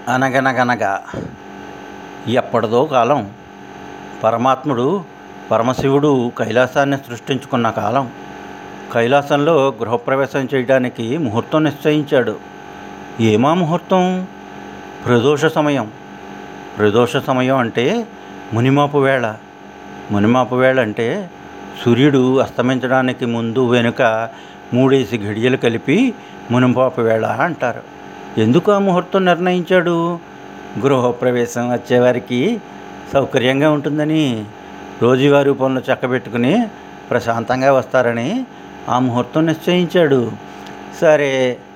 అనగనగనగా ఎప్పటిదో కాలం పరమాత్ముడు పరమశివుడు కైలాసాన్ని సృష్టించుకున్న కాలం కైలాసంలో గృహప్రవేశం చేయడానికి ముహూర్తం నిశ్చయించాడు ఏమా ముహూర్తం ప్రదోష సమయం ప్రదోష సమయం అంటే మునిమాపు వేళ మునిమాపు వేళ అంటే సూర్యుడు అస్తమించడానికి ముందు వెనుక మూడేసి ఘడియలు కలిపి మునిమాపు వేళ అంటారు ఎందుకు ఆ ముహూర్తం నిర్ణయించాడు గృహప్రవేశం వచ్చేవారికి సౌకర్యంగా ఉంటుందని రోజువారీ పనులు చక్కబెట్టుకుని ప్రశాంతంగా వస్తారని ఆ ముహూర్తం నిశ్చయించాడు సరే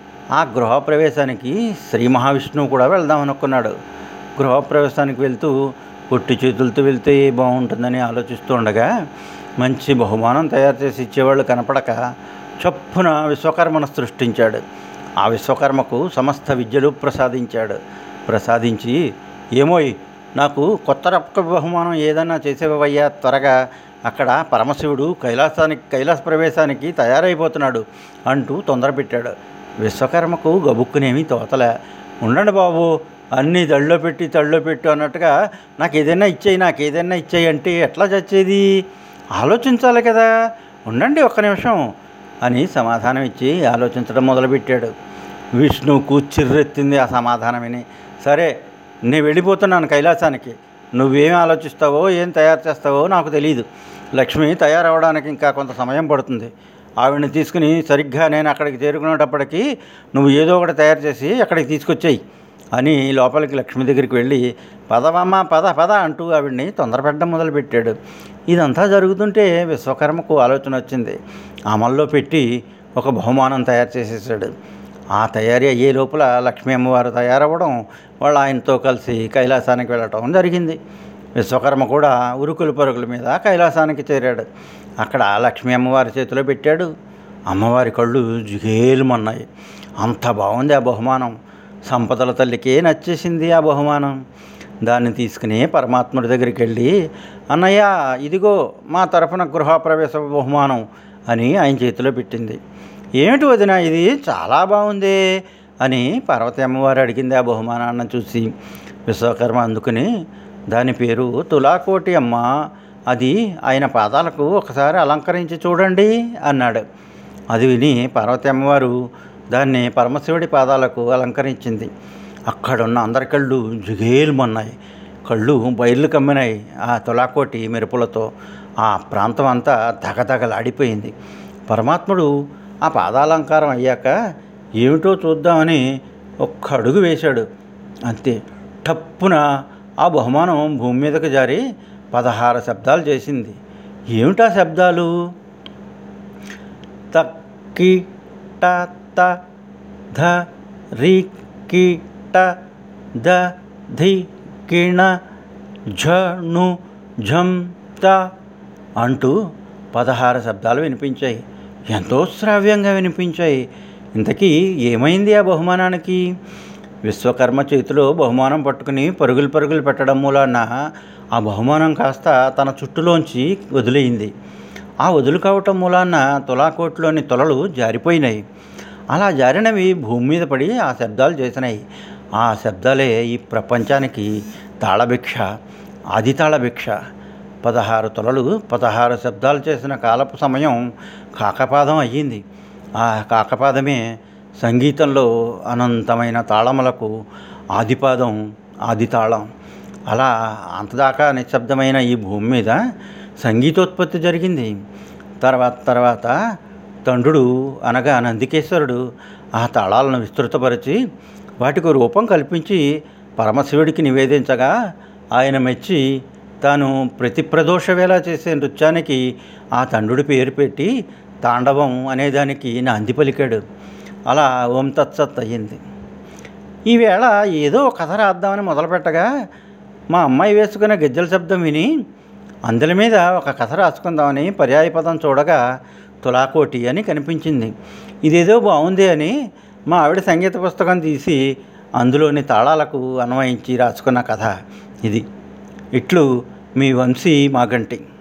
ఆ గృహప్రవేశానికి శ్రీ మహావిష్ణువు కూడా వెళ్దాం అనుకున్నాడు గృహప్రవేశానికి వెళ్తూ పొట్టి చేతులతో వెళ్తే బాగుంటుందని ఆలోచిస్తూ ఉండగా మంచి బహుమానం తయారు చేసి ఇచ్చేవాళ్ళు కనపడక చప్పున విశ్వకర్మను సృష్టించాడు ఆ విశ్వకర్మకు సమస్త విద్యలు ప్రసాదించాడు ప్రసాదించి ఏమోయ్ నాకు కొత్త రక్క బహుమానం ఏదైనా చేసేవయ్యా త్వరగా అక్కడ పరమశివుడు కైలాసానికి కైలాస ప్రవేశానికి తయారైపోతున్నాడు అంటూ తొందర పెట్టాడు విశ్వకర్మకు గబుక్కునేమి తోతలే ఉండండి బాబు అన్నీ తళ్ళో పెట్టి తళ్ళో పెట్టు అన్నట్టుగా నాకు ఏదైనా ఇచ్చేయి నాకు ఏదైనా ఇచ్చేయి అంటే ఎట్లా చచ్చేది ఆలోచించాలి కదా ఉండండి ఒక్క నిమిషం అని సమాధానం ఇచ్చి ఆలోచించడం మొదలుపెట్టాడు విష్ణువుకు చిర్రెత్తింది ఆ సమాధానం విని సరే నేను వెళ్ళిపోతున్నాను కైలాసానికి నువ్వేం ఆలోచిస్తావో ఏం తయారు చేస్తావో నాకు తెలియదు లక్ష్మి తయారవడానికి ఇంకా కొంత సమయం పడుతుంది ఆవిడని తీసుకుని సరిగ్గా నేను అక్కడికి చేరుకునేటప్పటికి నువ్వు ఏదో ఒకటి తయారు చేసి అక్కడికి తీసుకొచ్చేయి అని లోపలికి లక్ష్మి దగ్గరికి వెళ్ళి పదవమ్మ పద పద అంటూ ఆవిడ్ని తొందరపెట్టడం మొదలుపెట్టాడు ఇదంతా జరుగుతుంటే విశ్వకర్మకు ఆలోచన వచ్చింది అమల్లో పెట్టి ఒక బహుమానం తయారు చేసేసాడు ఆ తయారీ అయ్యే లోపల లక్ష్మీ అమ్మవారు తయారవ్వడం వాళ్ళ ఆయనతో కలిసి కైలాసానికి వెళ్ళటం జరిగింది విశ్వకర్మ కూడా ఉరుకుల పరుగుల మీద కైలాసానికి చేరాడు అక్కడ లక్ష్మీ అమ్మవారి చేతిలో పెట్టాడు అమ్మవారి కళ్ళు జిగేలుమన్నాయి అంత బాగుంది ఆ బహుమానం సంపదల తల్లికే నచ్చేసింది ఆ బహుమానం దాన్ని తీసుకుని పరమాత్ముడి దగ్గరికి వెళ్ళి అన్నయ్య ఇదిగో మా తరఫున గృహప్రవేశ బహుమానం అని ఆయన చేతిలో పెట్టింది ఏమిటి వదిన ఇది చాలా బాగుంది అని పార్వతి అమ్మవారు అడిగింది ఆ బహుమానాన్ని చూసి విశ్వకర్మ అందుకుని దాని పేరు తులాకోటి అమ్మ అది ఆయన పాదాలకు ఒకసారి అలంకరించి చూడండి అన్నాడు అది విని పార్వతి అమ్మవారు దాన్ని పరమశివుడి పాదాలకు అలంకరించింది అక్కడున్న అందరి కళ్ళు జిగేలుమన్నాయి కళ్ళు బయర్లు కమ్మినాయి ఆ తులాకోటి మెరుపులతో ఆ ప్రాంతం అంతా దగదగలాడిపోయింది పరమాత్ముడు ఆ పాదాలంకారం అయ్యాక ఏమిటో చూద్దామని ఒక్క అడుగు వేశాడు అంతే టప్పున ఆ బహుమానం భూమి మీదకు జారి పదహారు శబ్దాలు చేసింది ఏమిటా శబ్దాలు తక్కి ట త ధ రి కి ట ద ధి కిణ ఝను ఝం త అంటూ పదహారు శబ్దాలు వినిపించాయి ఎంతో శ్రావ్యంగా వినిపించాయి ఇంతకీ ఏమైంది ఆ బహుమానానికి విశ్వకర్మ చేతిలో బహుమానం పట్టుకుని పరుగులు పరుగులు పెట్టడం మూలాన ఆ బహుమానం కాస్త తన చుట్టులోంచి వదిలేయింది ఆ వదులు కావటం మూలాన తులాకోట్లోని తొలలు జారిపోయినాయి అలా జారినవి భూమి మీద పడి ఆ శబ్దాలు చేసినాయి ఆ శబ్దాలే ఈ ప్రపంచానికి తాళభిక్ష ఆది తాళభిక్ష పదహారు తొలలు పదహారు శబ్దాలు చేసిన కాలపు సమయం కాకపాదం అయ్యింది ఆ కాకపాదమే సంగీతంలో అనంతమైన తాళములకు ఆదిపాదం ఆది తాళం అలా అంతదాకా నిశ్శబ్దమైన ఈ భూమి మీద సంగీతోత్పత్తి జరిగింది తర్వాత తర్వాత తండ్రుడు అనగా నందికేశ్వరుడు ఆ తాళాలను విస్తృతపరిచి వాటికి రూపం కల్పించి పరమశివుడికి నివేదించగా ఆయన మెచ్చి తాను ప్రతి ప్రదోష వేళ చేసే నృత్యానికి ఆ తండ్రుడి పేరు పెట్టి తాండవం అనేదానికి నాంది పలికాడు అలా ఓం తత్సత్ అయ్యింది ఈవేళ ఏదో ఒక కథ రాద్దామని మొదలుపెట్టగా మా అమ్మాయి వేసుకున్న గజ్జల శబ్దం విని అందరి మీద ఒక కథ రాసుకుందామని పర్యాయపదం చూడగా తులాకోటి అని కనిపించింది ఇదేదో బాగుంది అని మా ఆవిడ సంగీత పుస్తకం తీసి అందులోని తాళాలకు అన్వయించి రాసుకున్న కథ ఇది ఇట్లు మీ వంశీ మాగంటి